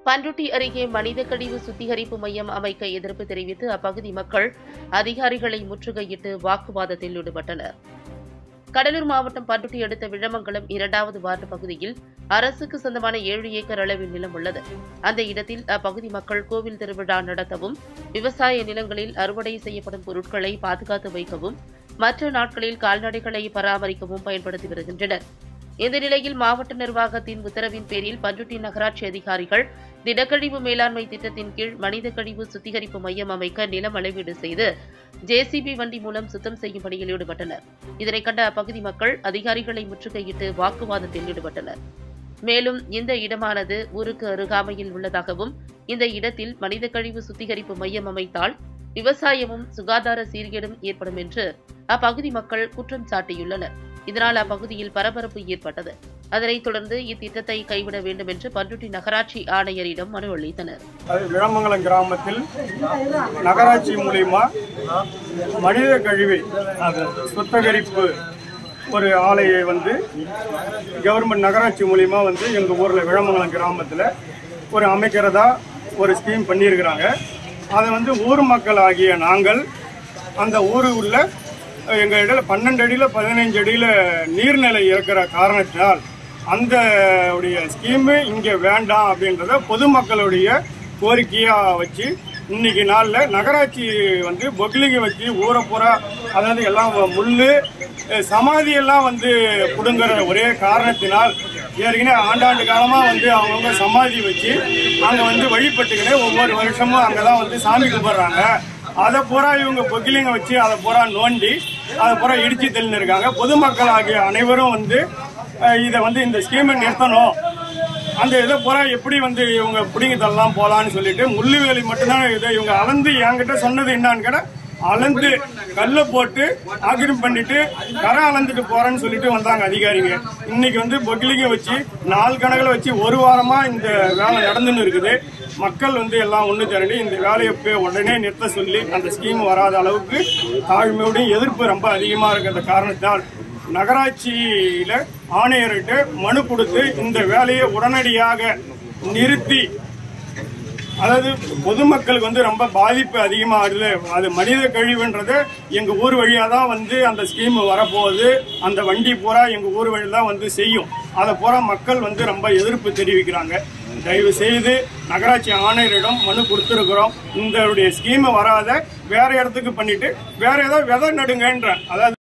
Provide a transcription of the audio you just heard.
பண்ருட்டி அருகே மனித கழிவு சுத்திகரிப்பு மையம் அமைக்க எதிர்ப்பு தெரிவித்து அப்பகுதி மக்கள் அதிகாரிகளை முற்றுகையிட்டு வாக்குவாதத்தில் ஈடுபட்டனர் கடலூர் மாவட்டம் பண்ருட்டி அடுத்த விழமங்கலம் இரண்டாவது வார்டு பகுதியில் அரசுக்கு சொந்தமான ஏழு ஏக்கர் அளவில் நிலம் உள்ளது அந்த இடத்தில் அப்பகுதி மக்கள் கோவில் திருவிழா நடத்தவும் விவசாய நிலங்களில் அறுவடை செய்யப்படும் பொருட்களை பாதுகாத்து வைக்கவும் மற்ற நாட்களில் கால்நடைகளை பராமரிக்கவும் பயன்படுத்தி வருகின்றனர் இந்த நிலையில் மாவட்ட நிர்வாகத்தின் உத்தரவின் பேரில் பண்ருட்டி நகராட்சி அதிகாரிகள் திடக்கழிவு மேலாண்மை திட்டத்தின் கீழ் மனித கழிவு சுத்திகரிப்பு மையம் அமைக்க நிலம் அளவீடு செய்து ஜேசிபி வண்டி மூலம் சுத்தம் செய்யும் பணியில் ஈடுபட்டனர் இதனை கண்ட அப்பகுதி மக்கள் அதிகாரிகளை முற்றுகையிட்டு வாக்குவாதத்தில் ஈடுபட்டனர் மேலும் இந்த இடமானது ஊருக்கு அருகாமையில் உள்ளதாகவும் இந்த இடத்தில் மனித கழிவு சுத்திகரிப்பு மையம் அமைத்தால் விவசாயமும் சுகாதார சீர்கேடும் ஏற்படும் என்று அப்பகுதி மக்கள் குற்றம் சாட்டியுள்ளனர் இதனால் அப்பகுதியில் பரபரப்பு ஏற்பட்டது அதனைத் தொடர்ந்து இத்திட்டத்தை கைவிட வேண்டும் என்று பண்ருட்டி நகராட்சி ஆணையரிடம் மனு அளித்தனர் அது விழமங்கலம் கிராமத்தில் நகராட்சி மூலியமா மனித கழிவை சுத்தகரிப்பு ஒரு ஆலையை வந்து கவர்மெண்ட் நகராட்சி மூலியமா வந்து எங்கள் ஊரில் விழமங்கலம் கிராமத்தில் ஒரு அமைக்கிறதா ஒரு ஸ்கீம் பண்ணியிருக்கிறாங்க அதை வந்து ஊர் மக்கள் ஆகிய நாங்கள் அந்த ஊரு உள்ள எங்கள் இடையில பன்னெண்டு அடியில் பதினைஞ்சு அடியில் நீர்நிலை இருக்கிற காரணத்தினால் அந்த உடைய ஸ்கீமு இங்கே வேண்டாம் அப்படின்றத பொதுமக்களுடைய கோரிக்கையாக வச்சு இன்னைக்கு நாளில் நகராட்சி வந்து பொக்லிங்க வச்சு ஊரை பூரா அதாவது எல்லாம் முள் சமாதி எல்லாம் வந்து பிடுங்குற ஒரே காரணத்தினால் ஏற்கனவே ஆண்டாண்டு காலமாக வந்து அவங்கவுங்க சமாதி வச்சு அங்கே வந்து வழிபட்டுக்கிட்டு ஒவ்வொரு வருஷமும் அங்கே தான் வந்து சாமி கும்பிட்றாங்க அதை பூரா இவங்க பொக்கிலிங்க வச்சு அதை பூரா நோண்டி அதை பூரா இடிச்சு தள்ளின்னு இருக்காங்க பொதுமக்கள் ஆகிய அனைவரும் வந்து அஹ், இதை வந்து இந்த ஸ்கீமை நிறுத்தணும் அந்த இதை பூரா எப்படி வந்து இவங்க பிடிங்கி தள்ளலாம் போலான்னு சொல்லிட்டு முள்ளுவேலி மட்டும்தான் இதை இவங்க அளந்து என்கிட்ட சொன்னது என்னன்னு கேட்டா அளந்து கல்ல போட்டு ஆக்கிரம் பண்ணிட்டு கரை அளந்துட்டு போறேன்னு சொல்லிட்டு வந்தாங்க அதிகாரிங்க இன்னைக்கு வந்து பொக்கிலிங்க வச்சு நாலு கணக்கில் வச்சு ஒரு வாரமா இந்த வேலை நடந்துன்னு இருக்குது மக்கள் வந்து எல்லாம் ஒண்ணு திரண்டி இந்த வேலையை போய் உடனே நிறுத்த சொல்லி அந்த ஸ்கீம் வராத அளவுக்கு தாழ்மையோடையும் எதிர்ப்பு ரொம்ப அதிகமா இருக்கிற காரணத்தால் நகராட்சியில ஆணையர்கிட்ட மனு கொடுத்து இந்த வேலையை உடனடியாக நிறுத்தி அதாவது பொதுமக்களுக்கு வந்து ரொம்ப பாதிப்பு அதிகமாகுது அது மனித கழிவுன்றது எங்க ஊர் வழியா தான் வந்து அந்த ஸ்கீம் வரப்போகுது அந்த வண்டி பூரா எங்க ஊர் வழியா தான் வந்து செய்யும் அதை பூரா மக்கள் வந்து ரொம்ப எதிர்ப்பு தெரிவிக்கிறாங்க தயவு செய்து நகராட்சி ஆணையரிடம் மனு கொடுத்துருக்குறோம் இந்த ஸ்கீம் வராத வேற இடத்துக்கு பண்ணிட்டு வேற ஏதாவது விதை நடுங்கன்ற அதாவது